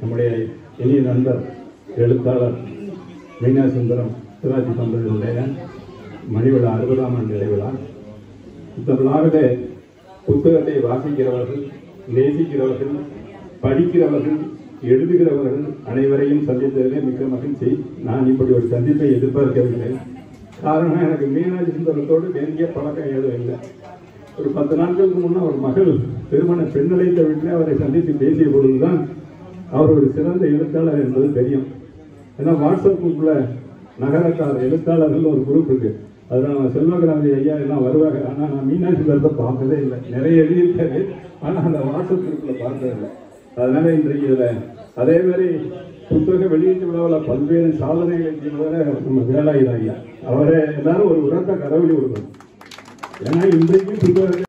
நம்முடைய இனிய நண்பர் எழுத்தாளர் மீனா சுந்தரம் சிவாஜி தம்பதியுடைய மணிவிழா அறுபதாம் ஆண்டு நிறைவிழா இந்த விழாவிலே புத்தகத்தை வாசிக்கிறவர்கள் நேசிக்கிறவர்கள் படிக்கிறவர்கள் எழுதுகிறவர்கள் அனைவரையும் சந்தித்ததிலே மிக்க மகிழ்ச்சி நான் இப்படி ஒரு சந்திப்பை எதிர்பார்க்கவில்லை காரணம் எனக்கு மீனாட்சி சுந்தரத்தோடு நெருங்கிய பழக்கம் எதுவும் இல்லை ஒரு பத்து நாட்களுக்கு முன்ன ஒரு மகள் திருமண பெண்ணழைத்த வீட்டில் அவரை சந்தித்து பேசிய பொழுதுதான் அவர் ஒரு சிறந்த எழுத்தாளர் என்பது தெரியும் ஏன்னா வாட்ஸ்அப் குரூப்ல நகரத்தார் எழுத்தாளர்கள் ஒரு குரூப் இருக்கு அதில் நம்ம செல்வகணபதி ஐயா எல்லாம் வருவாங்க ஆனால் நான் மீனாட்சி சுந்தரத்தை பார்த்ததே இல்லை நிறைய எழுதியிருக்காரு ஆனால் அந்த வாட்ஸ்அப் குரூப்ல பார்த்தது இல்லை அதனால இன்றைக்கு இதில் அதே மாதிரி புத்தக வெளியீட்டு விழாவில் பல்வேறு சாதனைகளை செய்வதர நம்ம வேலாயுத ஐயா அவரை எல்லாரும் ஒரு உரத்த கரவழி கொடுக்கணும் ஏன்னா இன்றைக்கு புத்தகத்தை